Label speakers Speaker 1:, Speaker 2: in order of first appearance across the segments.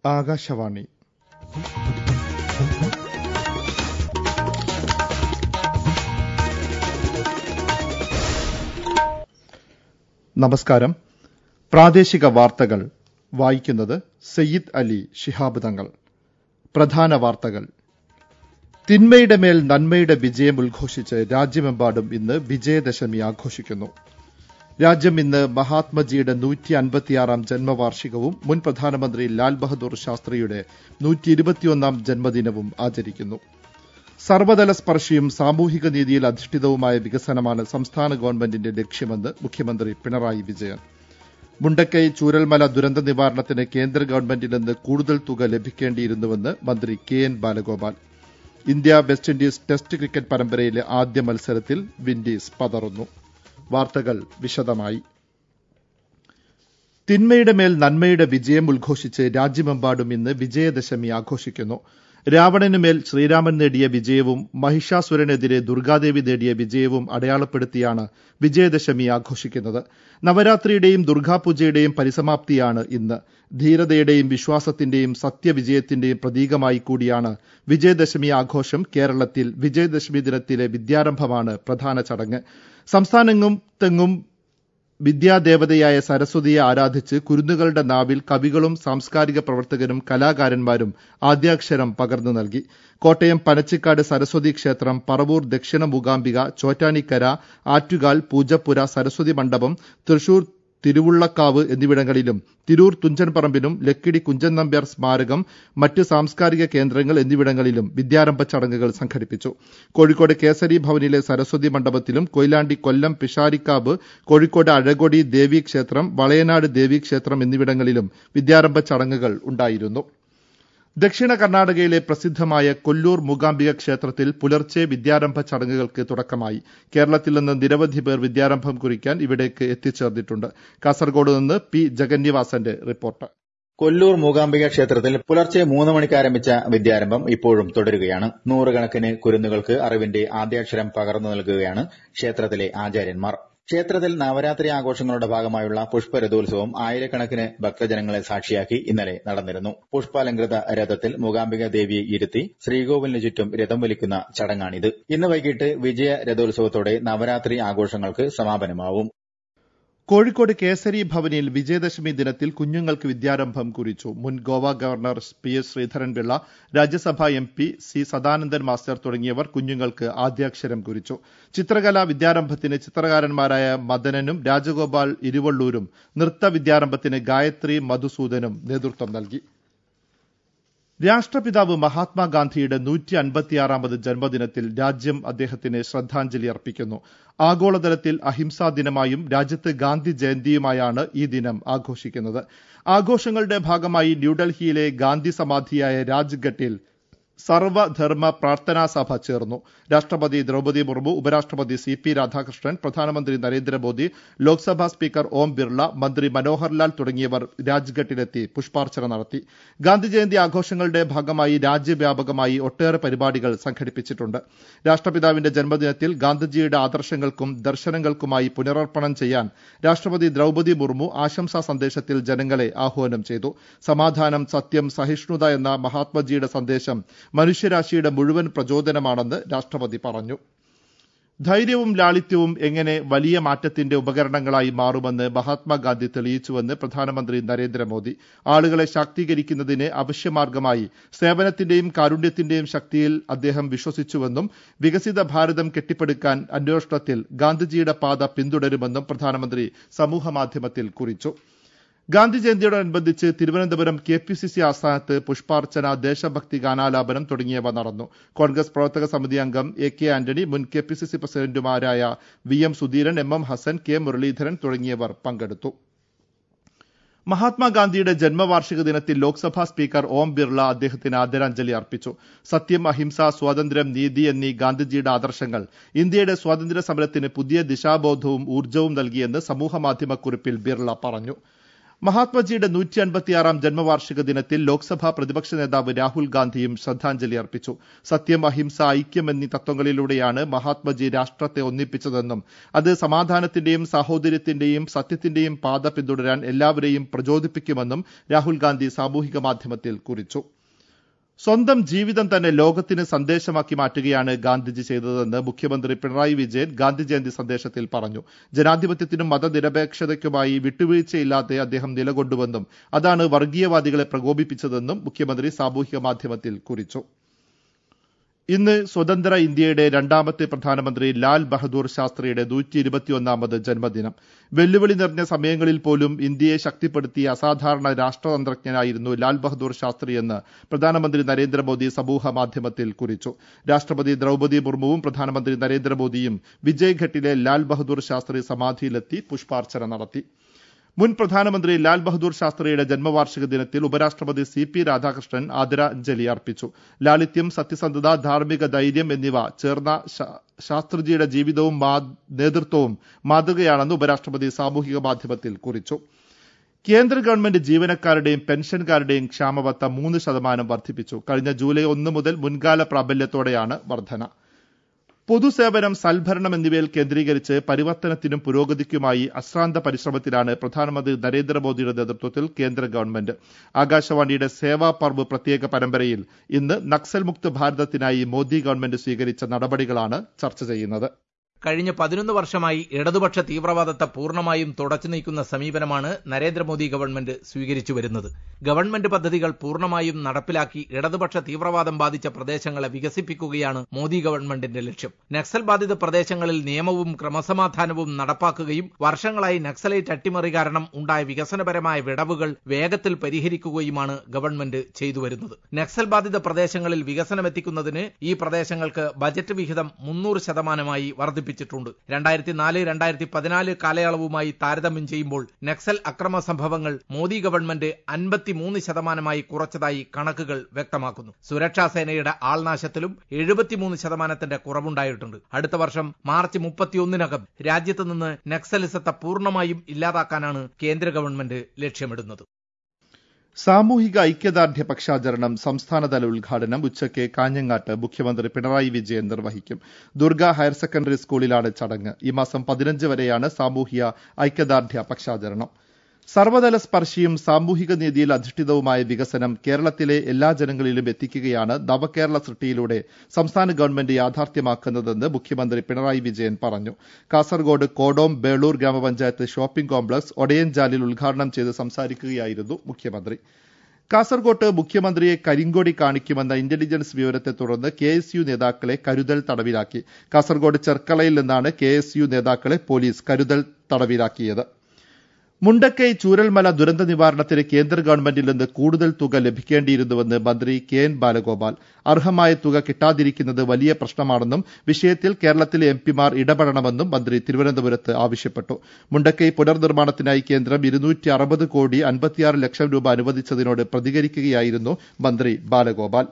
Speaker 1: ആകാശവാണി നമസ്കാരം പ്രാദേശിക വാർത്തകൾ വായിക്കുന്നത് സയ്യിദ് അലി ശിഹാബ് തങ്ങൾ പ്രധാന വാർത്തകൾ തിന്മയുടെ മേൽ നന്മയുടെ വിജയം ഉദ്ഘോഷിച്ച് രാജ്യമെമ്പാടും ഇന്ന് വിജയദശമി ആഘോഷിക്കുന്നു രാജ്യം ഇന്ന് മഹാത്മജിയുടെ നൂറ്റി അൻപത്തിയാറാം ജന്മവാർഷികവും മുൻ പ്രധാനമന്ത്രി ലാൽ ബഹദൂർ ശാസ്ത്രിയുടെ നൂറ്റി ഇരുപത്തിയൊന്നാം ജന്മദിനവും ആചരിക്കുന്നു സർവതല സ്പർശിയും സാമൂഹിക നീതിയിൽ അധിഷ്ഠിതവുമായ വികസനമാണ് സംസ്ഥാന ഗവൺമെന്റിന്റെ ലക്ഷ്യമെന്ന് മുഖ്യമന്ത്രി പിണറായി വിജയൻ മുണ്ടക്കൈ ചൂരൽമല ദുരന്ത നിവാരണത്തിന് കേന്ദ്ര ഗവൺമെന്റിൽ നിന്ന് കൂടുതൽ തുക ലഭിക്കേണ്ടിയിരുന്നുവെന്ന് മന്ത്രി K N Balagopal India West Indies test cricket പരമ്പരയിലെ ആദ്യ മത്സരത്തിൽ വിൻഡീസ് പതറുന്നു വാർത്തകൾ വിശദമായി തിന്മയുടെ മേൽ നന്മയുടെ വിജയം ഉദ്ഘോഷിച്ച് രാജ്യമെമ്പാടും ഇന്ന് വിജയദശമി ആഘോഷിക്കുന്നു രാവണന് മേൽ ശ്രീരാമൻ നേടിയ വിജയവും മഹിഷാസുരനെതിരെ ദുർഗാദേവി നേടിയ വിജയവും അടയാളപ്പെടുത്തിയാണ് വിജയദശമി ആഘോഷിക്കുന്നത് നവരാത്രിയുടെയും ദുർഗാപൂജയുടെയും പരിസമാപ്തിയാണ് ഇന്ന് ധീരതയുടെയും വിശ്വാസത്തിന്റെയും സത്യവിജയത്തിന്റെയും പ്രതീകമായി കൂടിയാണ് വിജയദശമി ആഘോഷം കേരളത്തിൽ വിജയദശമി ദിനത്തിലെ വിദ്യാരംഭമാണ് പ്രധാന ചടങ്ങ് സംസ്ഥാനങ്ങും തെങ്ങും വിദ്യാദേവതയായ സരസ്വതിയെ ആരാധിച്ച് കുരുന്നുകളുടെ നാവിൽ കവികളും സാംസ്കാരിക പ്രവർത്തകരും കലാകാരന്മാരും ആദ്യാക്ഷരം പകർന്നു നൽകി കോട്ടയം പനച്ചിക്കാട് സരസ്വതി ക്ഷേത്രം പറവൂർ ദക്ഷിണ മൂകാംബിക ചോറ്റാനിക്കര ആറ്റുകാൽ പൂജപ്പുര സരസ്വതി മണ്ഡപം തൃശൂർ തിരുവുള്ളക്കാവ് എന്നിവിടങ്ങളിലും തിരൂർ തുഞ്ചൻപറമ്പിലും ലക്കിടി കുഞ്ചൻ നമ്പ്യാർ സ്മാരകം മറ്റ് സാംസ്കാരിക കേന്ദ്രങ്ങൾ എന്നിവിടങ്ങളിലും വിദ്യാരംഭ ചടങ്ങുകൾ സംഘടിപ്പിച്ചു കോഴിക്കോട് കേസരി ഭവനിലെ സരസ്വതി മണ്ഡപത്തിലും കൊയിലാണ്ടി കൊല്ലം പിഷാരിക്കാവ് കോഴിക്കോട് അഴകൊടി ദേവീക്ഷേത്രം വളയനാട് ദേവീക്ഷേത്രം എന്നിവിടങ്ങളിലും വിദ്യാരംഭ ചടങ്ങുകൾ ഉണ്ടായിരുന്നു ദക്ഷിണ കർണാടകയിലെ പ്രസിദ്ധമായ കൊല്ലൂർ മൂകാംബിക ക്ഷേത്രത്തിൽ പുലർച്ചെ വിദ്യാരംഭ ചടങ്ങുകൾക്ക് തുടക്കമായി കേരളത്തിൽ നിന്ന് നിരവധി പേർ വിദ്യാരംഭം കുറിക്കാൻ ഇവിടേക്ക് എത്തിച്ചേർന്നിട്ടുണ്ട് കാസർഗോഡ് നിന്ന് പി ജഗന്നിവാസന്റെ റിപ്പോർട്ട്
Speaker 2: കൊല്ലൂർ മൂകാംബിക ക്ഷേത്രത്തിൽ പുലർച്ചെ മൂന്ന് മണിക്ക് ആരംഭിച്ച വിദ്യാരംഭം ഇപ്പോഴും തുടരുകയാണ് നൂറുകണക്കിന് കുരുന്നുകൾക്ക് അറിവിന്റെ ആദ്യാക്ഷരം പകർന്നു നൽകുകയാണ് ക്ഷേത്രത്തിലെ ആചാര്യന്മാർ ക്ഷേത്രത്തിൽ നവരാത്രി ആഘോഷങ്ങളുടെ ഭാഗമായുള്ള പുഷ്പരഥോത്സവം ആയിരക്കണക്കിന് ഭക്തജനങ്ങളെ സാക്ഷിയാക്കി ഇന്നലെ നടന്നിരുന്നു പുഷ്പാലങ്കൃത രഥത്തിൽ മൂകാംബിക ദേവിയെ ഇരുത്തി ശ്രീകോവിലിന് ചുറ്റും രഥം വലിക്കുന്ന ചടങ്ങാണിത് ഇന്ന് വൈകിട്ട് വിജയ രഥോത്സവത്തോടെ നവരാത്രി ആഘോഷങ്ങൾക്ക് സമാപനമാവും
Speaker 1: കോഴിക്കോട് കേസരി ഭവനിൽ വിജയദശമി ദിനത്തിൽ കുഞ്ഞുങ്ങൾക്ക് വിദ്യാരംഭം കുറിച്ചു മുൻ Goa governor P S Sreedharan Pillai Rajya Sabha M P C Sadanandan master തുടങ്ങിയവർ കുഞ്ഞുങ്ങൾക്ക് ആദ്യാക്ഷരം കുറിച്ചു ചിത്രകലാ വിദ്യാരംഭത്തിന് ചിത്രകാരന്മാരായ മദനനും രാജഗോപാൽ ഇരുവള്ളൂരും നൃത്ത വിദ്യാരംഭത്തിന് ഗായത്രി മധുസൂദനും നേതൃത്വം നൽകി രാഷ്ട്രപിതാവ് മഹാത്മാഗാന്ധിയുടെ നൂറ്റി അൻപത്തിയാറാമത് ജന്മദിനത്തിൽ രാജ്യം അദ്ദേഹത്തിന് ശ്രദ്ധാഞ്ജലി അർപ്പിക്കുന്നു ആഗോളതലത്തിൽ അഹിംസാ ദിനമായും രാജ്യത്ത് ഗാന്ധി ജയന്തിയുമായാണ് ഈ ദിനം ആഘോഷിക്കുന്നത് ആഘോഷങ്ങളുടെ ഭാഗമായി ന്യൂഡൽഹിയിലെ ഗാന്ധി സമാധിയായ രാജ്ഘട്ടിൽ സർവധർമ്മ പ്രാർത്ഥനാ സഭ ചേർന്നു രാഷ്ട്രപതി ദ്രൗപദി മുർമു ഉപരാഷ്ട്രപതി സി പി രാധാകൃഷ്ണൻ പ്രധാനമന്ത്രി നരേന്ദ്രമോദി ലോക്സഭാ സ്പീക്കർ ഓം ബിർള മന്ത്രി മനോഹർലാൽ തുടങ്ങിയവർ രാജ്ഘട്ടിലെത്തി പുഷ്പാർച്ചന നടത്തി ഗാന്ധി ജയന്തി ആഘോഷങ്ങളുടെ ഭാഗമായി രാജ്യവ്യാപകമായി ഒട്ടേറെ പരിപാടികൾ സംഘടിപ്പിച്ചിട്ടുണ്ട് രാഷ്ട്രപിതാവിന്റെ ജന്മദിനത്തിൽ ഗാന്ധിജിയുടെ ആദർശങ്ങൾക്കും ദർശനങ്ങൾക്കുമായി പുനരർപ്പണം ചെയ്യാൻ രാഷ്ട്രപതി ദ്രൗപദി മുർമു ആശംസാ സന്ദേശത്തിൽ ജനങ്ങളെ ആഹ്വാനം ചെയ്തു സമാധാനം സത്യം സഹിഷ്ണുത എന്ന മഹാത്മജിയുടെ സന്ദേശം മനുഷ്യരാശിയുടെ മുഴുവൻ പ്രചോദനമാണെന്ന് രാഷ്ട്രപതി പറഞ്ഞു ധൈര്യവും ലാളിത്യവും എങ്ങനെ വലിയ മാറ്റത്തിന്റെ ഉപകരണങ്ങളായി മാറുമെന്ന് മഹാത്മാഗാന്ധി തെളിയിച്ചുവെന്ന് പ്രധാനമന്ത്രി നരേന്ദ്രമോദി ആളുകളെ ശാക്തീകരിക്കുന്നതിന് അവശ്യമാർഗമായി സേവനത്തിന്റെയും കാരുണ്യത്തിന്റെയും ശക്തിയിൽ അദ്ദേഹം വിശ്വസിച്ചുവെന്നും വികസിത ഭാരതം കെട്ടിപ്പടുക്കാൻ അന്വേഷണത്തിൽ ഗാന്ധിജിയുടെ പാത പിന്തുടരുമെന്നും പ്രധാനമന്ത്രി സമൂഹമാധ്യമത്തിൽ കുറിച്ചു ഗാന്ധി ജയന്തിയോടനുബന്ധിച്ച് Thiruvananthapuram K P C C ആസ്ഥാനത്ത് പുഷ്പാർച്ചന ദേശഭക്തി ഗാനാലാപനം തുടങ്ങിയവ നടന്നു കോൺഗ്രസ് പ്രവർത്തക സമിതി അംഗം എ കെ ആന്റണി മുൻ കെ പി സി സി പ്രസിഡന്റുമാരായ V M Sudheeran M M Hassan K Muraleedharan തുടങ്ങിയവർ പങ്കെടുത്തു മഹാത്മാഗാന്ധിയുടെ ജന്മവാർഷിക ദിനത്തിൽ ലോക്സഭാ സ്പീക്കർ ഓം ബിർള അദ്ദേഹത്തിന് ആദരാഞ്ജലി അർപ്പിച്ചു സത്യം അഹിംസ സ്വാതന്ത്ര്യം നീതി എന്നീ ഗാന്ധിജിയുടെ ആദർശങ്ങൾ ഇന്ത്യയുടെ സ്വാതന്ത്ര്യ സമരത്തിന് പുതിയ ദിശാബോധവും ഊർജ്ജവും നൽകിയെന്ന് സമൂഹമാധ്യമക്കുറിപ്പിൽ ബിർള പറഞ്ഞു മഹാത്മജിയുടെ നൂറ്റി അൻപത്തിയാറാം ജന്മവാർഷിക ദിനത്തിൽ ലോക്സഭാ പ്രതിപക്ഷ നേതാവ് രാഹുൽ ഗാന്ധിയും ശ്രദ്ധാഞ്ജലി അർപ്പിച്ചു സത്യം അഹിംസ ഐക്യം എന്നീ തത്വങ്ങളിലൂടെയാണ് മഹാത്മജി രാഷ്ട്രത്തെ ഒന്നിപ്പിച്ചതെന്നും അത് സമാധാനത്തിന്റെയും സാഹോദര്യത്തിന്റെയും സത്യത്തിന്റെയും പാത പിന്തുടരാൻ എല്ലാവരെയും പ്രചോദിപ്പിക്കുമെന്നും രാഹുൽ ഗാന്ധി സാമൂഹിക മാധ്യമത്തിൽ കുറിച്ചു സ്വന്തം ജീവിതം തന്നെ ലോകത്തിന് സന്ദേശമാക്കി മാറ്റുകയാണ് ഗാന്ധിജി ചെയ്തതെന്ന് മുഖ്യമന്ത്രി പിണറായി വിജയൻ ഗാന്ധി ജയന്തി സന്ദേശത്തിൽ പറഞ്ഞു ജനാധിപത്യത്തിനും മതനിരപേക്ഷതയ്ക്കുമായി വിട്ടുവീഴ്ചയില്ലാതെ അദ്ദേഹം നിലകൊണ്ടുവെന്നും അതാണ് വർഗീയവാദികളെ പ്രകോപിപ്പിച്ചതെന്നും മുഖ്യമന്ത്രി സാമൂഹിക മാധ്യമത്തിൽ കുറിച്ചു ഇന്ന് സ്വതന്ത്ര ഇന്ത്യയുടെ രണ്ടാമത്തെ പ്രധാനമന്ത്രി ലാൽ ബഹദൂർ ശാസ്ത്രിയുടെ നൂറ്റി ഇരുപത്തിയൊന്നാമത് ജന്മദിനം വെല്ലുവിളി നിറഞ്ഞ സമയങ്ങളിൽ പോലും ഇന്ത്യയെ ശക്തിപ്പെടുത്തിയ അസാധാരണ രാഷ്ട്രതന്ത്രജ്ഞനായിരുന്നു ലാൽ ബഹദൂർ ശാസ്ത്രിയെന്ന് പ്രധാനമന്ത്രി നരേന്ദ്രമോദി സമൂഹ മാധ്യമത്തിൽ കുറിച്ചു രാഷ്ട്രപതി ദ്രൌപദി മുർമുവും പ്രധാനമന്ത്രി നരേന്ദ്രമോദിയും വിജയ്ഘട്ടിലെ ലാൽ ബഹദൂർ ശാസ്ത്രി സമാധിയിലെത്തി പുഷ്പാർച്ചന നടത്തി മുൻ പ്രധാനമന്ത്രി ലാൽ ബഹദൂർ ശാസ്ത്രിയുടെ ജന്മവാർഷിക ദിനത്തിൽ ഉപരാഷ്ട്രപതി സി പി രാധാകൃഷ്ണൻ ആദരാഞ്ജലി അർപ്പിച്ചു ലാളിത്യം സത്യസന്ധത ധാർമ്മിക ധൈര്യം എന്നിവ ചേർന്ന ശാസ്ത്രിജിയുടെ ജീവിതവും നേതൃത്വവും മാതൃകയാണെന്ന് ഉപരാഷ്ട്രപതി സാമൂഹിക മാധ്യമത്തിൽ കുറിച്ചു കേന്ദ്ര ഗവൺമെന്റ് ജീവനക്കാരുടെയും പെൻഷൻകാരുടെയും ക്ഷാമബത്ത മൂന്ന് ശതമാനം വർദ്ധിപ്പിച്ചു കഴിഞ്ഞ ജൂലൈ ഒന്ന് മുതൽ മുൻകാല പ്രാബല്യത്തോടെയാണ് വർധന പൊതുസേവനം സൽഭരണം എന്നിവയിൽ കേന്ദ്രീകരിച്ച് പരിവർത്തനത്തിനും പുരോഗതിക്കുമായി അശ്രാന്ത പരിശ്രമത്തിലാണ് പ്രധാനമന്ത്രി നരേന്ദ്രമോദിയുടെ നേതൃത്വത്തിൽ കേന്ദ്ര ഗവൺമെന്റ് ആകാശവാണിയുടെ സേവാ പർവ് പ്രത്യേക പരമ്പരയിൽ ഇന്ന് നക്സൽ മുക്ത ഭാരതത്തിനായി മോദി ഗവൺമെന്റ് സ്വീകരിച്ച നടപടികളാണ് ചർച്ച ചെയ്യുന്നത്
Speaker 3: കഴിഞ്ഞ പതിനൊന്ന് വർഷമായി ഇടതുപക്ഷ തീവ്രവാദത്തെ പൂർണ്ണമായും തുടച്ചു നീക്കുന്ന സമീപനമാണ് നരേന്ദ്രമോദി ഗവൺമെന്റ് സ്വീകരിച്ചു വരുന്നത് ഗവൺമെന്റ് പദ്ധതികൾ പൂർണ്ണമായും നടപ്പിലാക്കി ഇടതുപക്ഷ തീവ്രവാദം ബാധിച്ച പ്രദേശങ്ങളെ വികസിപ്പിക്കുകയാണ് മോദി ഗവൺമെന്റിന്റെ ലക്ഷ്യം നക്സൽ ബാധിത പ്രദേശങ്ങളിൽ നിയമവും ക്രമസമാധാനവും നടപ്പാക്കുകയും വർഷങ്ങളായി നക്സലൈറ്റ് അട്ടിമറി കാരണം ഉണ്ടായ വികസനപരമായ വിടവുകൾ വേഗത്തിൽ പരിഹരിക്കുകയുമാണ് ഗവൺമെന്റ് ചെയ്തു വരുന്നത് നക്സൽ ബാധിത പ്രദേശങ്ങളിൽ വികസനമെത്തിക്കുന്നതിന് ഈ പ്രദേശങ്ങൾക്ക് ബജറ്റ് വിഹിതം മുന്നൂറ് ശതമാനമായി വർദ്ധിപ്പിച്ചു വർദ്ധിപ്പിച്ചിട്ടുണ്ട് രണ്ടായിരത്തി നാല് രണ്ടായിരത്തി പതിനാല് കാലയളവുമായി താരതമ്യം ചെയ്യുമ്പോൾ നക്സൽ അക്രമ സംഭവങ്ങൾ മോദി ഗവൺമെന്റ് അൻപത്തിമൂന്ന് ശതമാനമായി കുറച്ചതായി കണക്കുകൾ വ്യക്തമാക്കുന്നു സുരക്ഷാ സേനയുടെ ആൾനാശത്തിലും എഴുപത്തിമൂന്ന് ശതമാനത്തിന്റെ കുറവുണ്ടായിട്ടുണ്ട് അടുത്ത വർഷം മാർച്ച് മുപ്പത്തിയൊന്നിനകം രാജ്യത്ത് നിന്ന് നക്സലിസത്തെ പൂർണ്ണമായും ഇല്ലാതാക്കാനാണ് കേന്ദ്ര ഗവൺമെന്റ് ലക്ഷ്യമിടുന്നത്
Speaker 1: സാമൂഹിക ഐക്യദാർഢ്യ പക്ഷാചരണം സംസ്ഥാനതല ഉദ്ഘാടനം ഉച്ചയ്ക്ക് കാഞ്ഞങ്ങാട്ട് മുഖ്യമന്ത്രി പിണറായി വിജയൻ നിർവഹിക്കും ദുർഗ ഹയർ സെക്കൻഡറി സ്കൂളിലാണ് ചടങ്ങ് ഈ മാസം പതിനഞ്ച് വരെയാണ് സാമൂഹിക ഐക്യദാർഢ്യ പക്ഷാചരണം സർവതല സ്പർശിയും സാമൂഹിക നീതിയിൽ അധിഷ്ഠിതവുമായ വികസനം കേരളത്തിലെ എല്ലാ ജനങ്ങളിലും എത്തിക്കുകയാണ് നവകേരള സൃഷ്ടിയിലൂടെ സംസ്ഥാന ഗവൺമെന്റ് യാഥാർത്ഥ്യമാക്കുന്നതെന്ന് മുഖ്യമന്ത്രി പിണറായി വിജയൻ പറഞ്ഞു കാസർഗോഡ് കോടോം ബേളൂർ ഗ്രാമപഞ്ചായത്ത് ഷോപ്പിംഗ് കോംപ്ലക്സ് ഒടയൻചാലിൽ ഉദ്ഘാടനം ചെയ്ത് സംസാരിക്കുകയായിരുന്നു മുഖ്യമന്ത്രി കാസർകോട്ട് മുഖ്യമന്ത്രിയെ കരിങ്കൊടി കാണിക്കുമെന്ന ഇന്റലിജൻസ് വിവരത്തെ തുടർന്ന് കെ എസ് യു നേതാക്കളെ കരുതൽ തടവിലാക്കി കാസർഗോഡ് ചെർക്കളയിൽ നിന്നാണ് കെ എസ് യു നേതാക്കളെ പോലീസ് കരുതൽ തടവിലാക്കിയത് മുണ്ടക്കൈ ചൂരൽമല ദുരന്ത നിവാരണത്തിന് കേന്ദ്ര ഗവൺമെന്റിൽ നിന്ന് കൂടുതൽ തുക ലഭിക്കേണ്ടിയിരുന്നുവെന്ന് മന്ത്രി കെ എൻ ബാലഗോപാൽ അർഹമായ തുക കിട്ടാതിരിക്കുന്നത് വലിയ പ്രശ്നമാണെന്നും വിഷയത്തിൽ കേരളത്തിലെ എംപിമാർ ഇടപെടണമെന്നും മന്ത്രി തിരുവനന്തപുരത്ത് ആവശ്യപ്പെട്ടു മുണ്ടക്കൈ പുനർനിർമ്മാണത്തിനായി കേന്ദ്രം ഇരുന്നൂറ്റി അറുപത് കോടി അൻപത്തിയാറ് ലക്ഷം രൂപ അനുവദിച്ചതിനോട് പ്രതികരിക്കുകയായിരുന്നു മന്ത്രി ബാലഗോപാൽ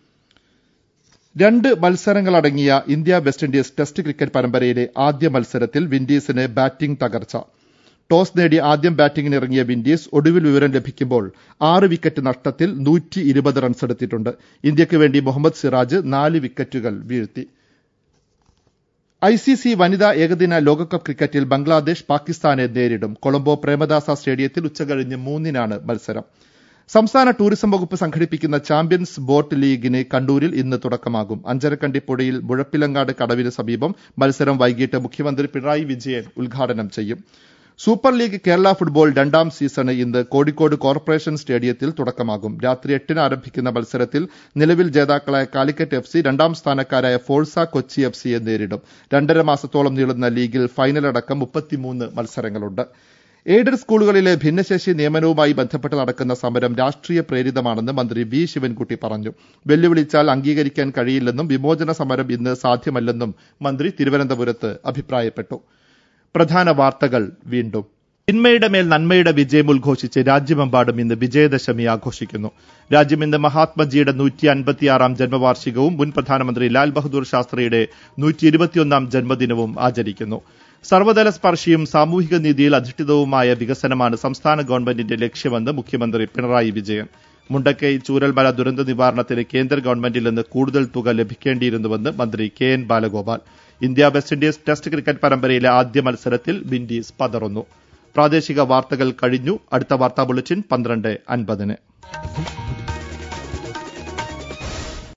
Speaker 1: രണ്ട് മത്സരങ്ങളടങ്ങിയ India West Indies test cricket പരമ്പരയിലെ ആദ്യ മത്സരത്തിൽ വിൻഡീസിന് ബാറ്റിംഗ് തകർച്ച ടോസ് നേടി ആദ്യം ബാറ്റിംഗിന് ഇറങ്ങിയ വിൻഡീസ് ഒടുവിൽ വിവരം ലഭിക്കുമ്പോൾ ആറ് വിക്കറ്റ് നഷ്ടത്തിൽ നൂറ്റി ഇരുപത് റൺസ് എടുത്തിട്ടുണ്ട് ഇന്ത്യയ്ക്ക് വേണ്ടി മുഹമ്മദ് സിറാജ് നാല് വിക്കറ്റുകൾ വീഴ്ത്തി ഐ സി സി വനിതാ ഏകദിന ലോകകപ്പ് ക്രിക്കറ്റിൽ ബംഗ്ലാദേശ് പാകിസ്ഥാനെ നേരിടും കൊളംബോ പ്രേമദാസ സ്റ്റേഡിയത്തിൽ ഉച്ചകഴിഞ്ഞ് മൂന്നിനാണ് മത്സരം സംസ്ഥാന ടൂറിസം വകുപ്പ് സംഘടിപ്പിക്കുന്ന ചാമ്പ്യൻസ് ബോട്ട് ലീഗിന് കണ്ണൂരിൽ ഇന്ന് തുടക്കമാകും അഞ്ചരക്കണ്ടിപ്പുഴയിൽ മുഴപ്പിലങ്ങാട് കടവിന് സമീപം മത്സരം വൈകിട്ട് മുഖ്യമന്ത്രി പിണറായി വിജയൻ ഉദ്ഘാടനം ചെയ്യും സൂപ്പർ ലീഗ് കേരള ഫുട്ബോൾ രണ്ടാം സീസണ് ഇന്ന് കോഴിക്കോട് കോർപ്പറേഷൻ സ്റ്റേഡിയത്തിൽ തുടക്കമാകും രാത്രി എട്ടിന് ആരംഭിക്കുന്ന മത്സരത്തിൽ നിലവിൽ ജേതാക്കളായ കാലിക്കറ്റ് എഫ് സി രണ്ടാം സ്ഥാനക്കാരായ ഫോഴ്സ കൊച്ചി എഫ് സിയെ നേരിടും രണ്ടര മാസത്തോളം നീളുന്ന ലീഗിൽ ഫൈനലടക്കം മുപ്പത്തിമൂന്ന് മത്സരങ്ങളുണ്ട് എയ്ഡഡ് സ്കൂളുകളിലെ ഭിന്നശേഷി നിയമനവുമായി ബന്ധപ്പെട്ട് നടക്കുന്ന സമരം രാഷ്ട്രീയ പ്രേരിതമാണെന്ന് മന്ത്രി വി ശിവൻകുട്ടി പറഞ്ഞു വെല്ലുവിളിച്ചാൽ അംഗീകരിക്കാൻ കഴിയില്ലെന്നും വിമോചന സമരം ഇന്ന് സാധ്യമല്ലെന്നും മന്ത്രി തിരുവനന്തപുരത്ത് അഭിപ്രായപ്പെട്ടു പ്രധാന വാർത്തകൾ വീണ്ടും തിന്മയുടെ മേൽ നന്മയുടെ വിജയം ഉദ്ഘോഷിച്ച് രാജ്യമെമ്പാടും ഇന്ന് വിജയദശമി ആഘോഷിക്കുന്നു രാജ്യം ഇന്ന് മഹാത്മജിയുടെ നൂറ്റി അൻപത്തിയാറാം ജന്മവാർഷികവും മുൻ പ്രധാനമന്ത്രി ലാൽ ബഹദൂർ ശാസ്ത്രിയുടെ നൂറ്റി ഇരുപത്തിയൊന്നാം ജന്മദിനവും ആചരിക്കുന്നു സർവ്വതല സ്പർശിയും സാമൂഹിക നീതിയിൽ അധിഷ്ഠിതവുമായ വികസനമാണ് സംസ്ഥാന ഗവൺമെന്റിന്റെ ലക്ഷ്യമെന്ന് മുഖ്യമന്ത്രി പിണറായി വിജയൻ മുണ്ടക്കൈ ചൂരൽമല ദുരന്ത നിവാരണത്തിന് കേന്ദ്ര ഗവൺമെന്റിൽ നിന്ന് കൂടുതൽ തുക ലഭിക്കേണ്ടിയിരുന്നുവെന്ന് മന്ത്രി K N Balagopal India West Indies test cricket പരമ്പരയിലെ ആദ്യ മത്സരത്തിൽ വിൻഡീസ് പതറുന്നു പ്രാദേശിക വാർത്തകൾ കഴിഞ്ഞു അടുത്ത വാർത്താ ബുള്ളറ്റിൻ പന്ത്രണ്ട് അൻപതിന്